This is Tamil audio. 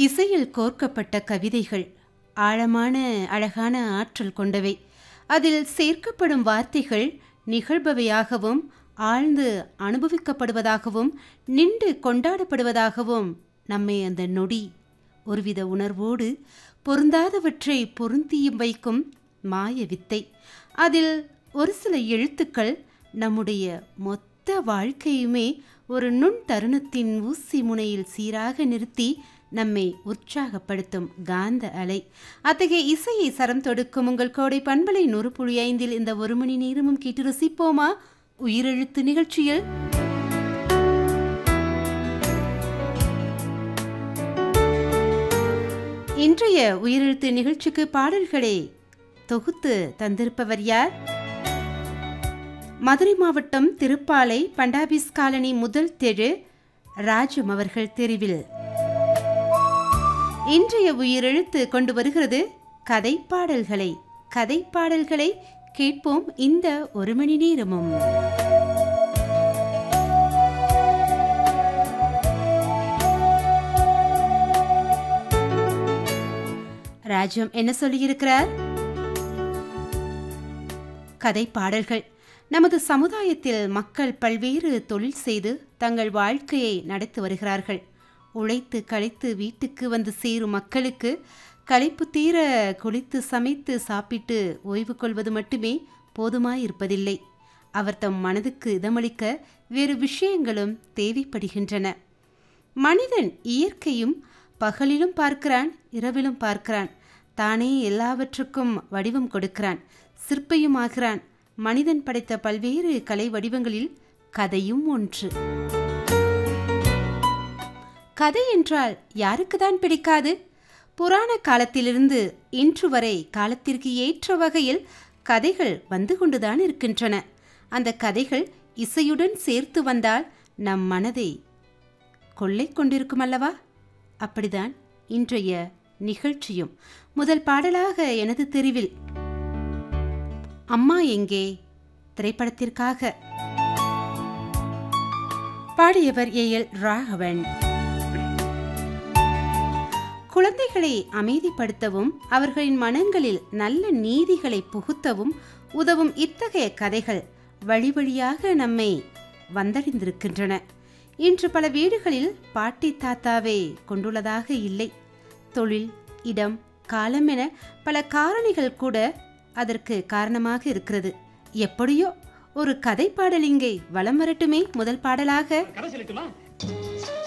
இசையில் கோர்க்கப்பட்ட கவிதைகள் ஆழமான அழகான ஆற்றல் கொண்டவை அதில் சேர்க்கப்படும் வார்த்தைகள் நிகழ்பவையாகவும் ஆழ்ந்து அனுபவிக்கப்படுவதாகவும் நின்று கொண்டாடப்படுவதாகவும் நம்மை அந்த நொடி ஒருவித உணர்வோடு பொருந்தாதவற்றை பொருந்தியும் வைக்கும் மாய வித்தை அதில் ஒரு சில எழுத்துக்கள் நம்முடைய மொத்த வாழ்க்கையுமே ஒரு நுண் தருணத்தின் ஊசி முனையில் சீராக நிறுத்தி நம்மை உற்சாகப்படுத்தும் காந்த அலை அத்தகைய இசையை சரம் தொடுக்கும் உங்கள் கோடை பண்பலை நூறு புள்ளி ஐந்தில் இந்த ஒரு மணி நேரமும் கேட்டு ரசிப்போமா உயிரெழுத்து நிகழ்ச்சியில் இன்றைய உயிரெழுத்து நிகழ்ச்சிக்கு பாடல்களை தொகுத்து தந்திருப்பவர் யார் மதுரை மாவட்டம் திருப்பாலை பண்டாபிஸ் காலனி முதல் தெரு ராஜம் அவர்கள் தெருவில் இன்றைய உயிரெழுத்து கொண்டு வருகிறது கதை பாடல்களை கதை பாடல்களை கேட்போம் இந்த ஒரு மணி நேரமும் ராஜம் என்ன சொல்லியிருக்கிறார் கதை பாடல்கள் நமது சமுதாயத்தில் மக்கள் பல்வேறு தொழில் செய்து தங்கள் வாழ்க்கையை நடத்தி வருகிறார்கள் உழைத்து களைத்து வீட்டுக்கு வந்து சேரும் மக்களுக்கு களைப்பு தீர குளித்து சமைத்து சாப்பிட்டு ஓய்வு கொள்வது மட்டுமே போதுமாயிருப்பதில்லை அவர் தம் மனதுக்கு இதமளிக்க வேறு விஷயங்களும் தேவைப்படுகின்றன மனிதன் இயற்கையும் பகலிலும் பார்க்கிறான் இரவிலும் பார்க்கிறான் தானே எல்லாவற்றுக்கும் வடிவம் கொடுக்கிறான் சிற்பியும் ஆகிறான் மனிதன் படைத்த பல்வேறு கலை வடிவங்களில் கதையும் ஒன்று கதை என்றால் யாருக்குதான் பிடிக்காது புராண காலத்திலிருந்து இன்று வரை காலத்திற்கு ஏற்ற வகையில் கதைகள் வந்து கொண்டுதான் இருக்கின்றன அந்த கதைகள் இசையுடன் சேர்த்து வந்தால் நம் மனதை கொள்ளை கொண்டிருக்கும் அல்லவா அப்படிதான் இன்றைய நிகழ்ச்சியும் முதல் பாடலாக எனது தெருவில் அம்மா எங்கே திரைப்படத்திற்காக பாடியவர் ஏ எல் ராகவன் குழந்தைகளை அமைதிப்படுத்தவும் அவர்களின் மனங்களில் நல்ல நீதிகளை புகுத்தவும் உதவும் இத்தகைய கதைகள் வழி வழியாக நம்மை வந்தடைந்திருக்கின்றன இன்று பல வீடுகளில் பாட்டி தாத்தாவே கொண்டுள்ளதாக இல்லை தொழில் இடம் காலம் என பல காரணிகள் கூட அதற்கு காரணமாக இருக்கிறது எப்படியோ ஒரு கதை பாடல் இங்கே வலம் வரட்டுமே முதல் பாடலாக கதை சொல்லட்டுமா